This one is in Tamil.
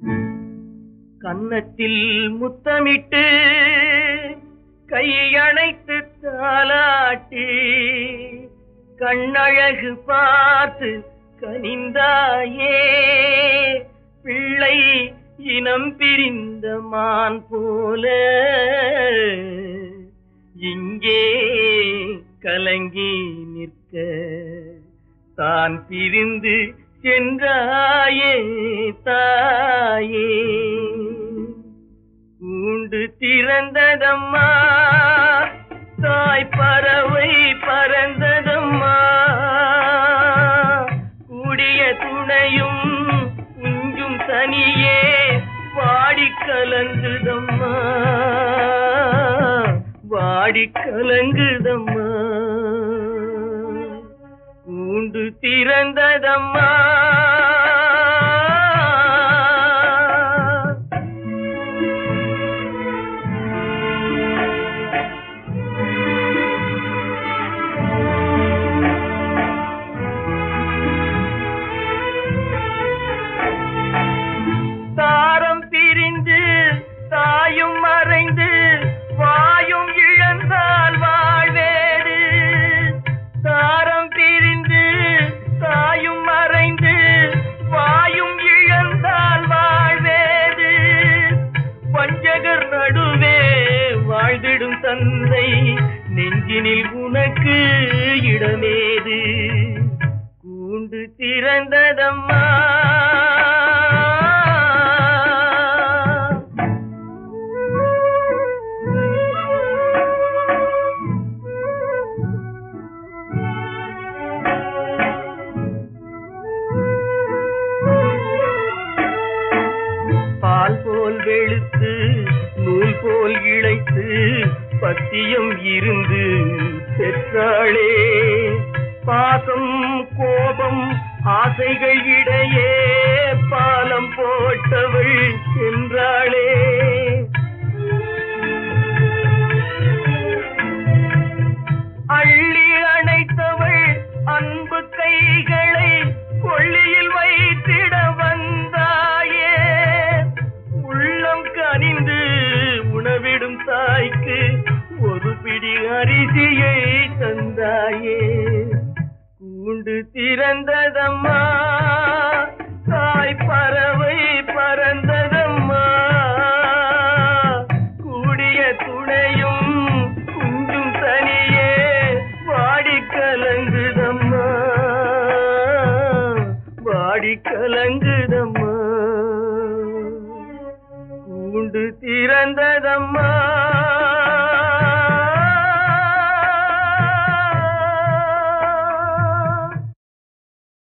கன்னத்தில் முத்தமிட்டு கையணைத்து தாலாட்டி கண்ணழகு பார்த்து கனிந்தாயே பிள்ளை இனம் பிரிந்த மான் போல இங்கே கலங்கி நிற்க தான் பிரிந்து சென்றாயே தாயே கூண்டு திறந்ததம்மா தாய் பறவை பறந்ததம்மா கூடிய துணையும் குஞ்சும் தனியே வாடி கலங்குதம்மா வாடி கலங்குதம்மா கூண்டு திறந்ததம்மா தாரம் பிரிந்து தாயும் மறைந்து வாயும் இழந்தால் வாழ்வேடு தாரம் பிரிந்து தாயும் மறைந்து வாயும் இழந்தால் வாழ்வேடு வஞ்சகர் நடுவே வாழ்ந்திடும் தந்தை நெஞ்சினில் உனக்கு இடமேது கூண்டு திறந்ததம்மா பால் போல் வெளுத்து நூல் போல் இழைத்து பத்தியம் இருந்து பெற்றாளே பாசம் கோபம் ஆசைகள் இடையே பாலம் போட்டவள் என்றாளே அள்ளி அணைத்தவள் அன்பு கைகளை கொள்ளியில் வைத்திட வந்தாயே உள்ளம் கனிந்து உணவிடும் தாய்க்கு ஒரு பிடி அரிசியை தந்தாயே கூண்டு திறந்ததம்மா தாய் பறவை பறந்ததம்மா கூடிய துணையும் குஞ்சும் தனியே வாடி கலங்குதம்மா வாடி கலங்குதம்மா கூண்டு திறந்ததம்மா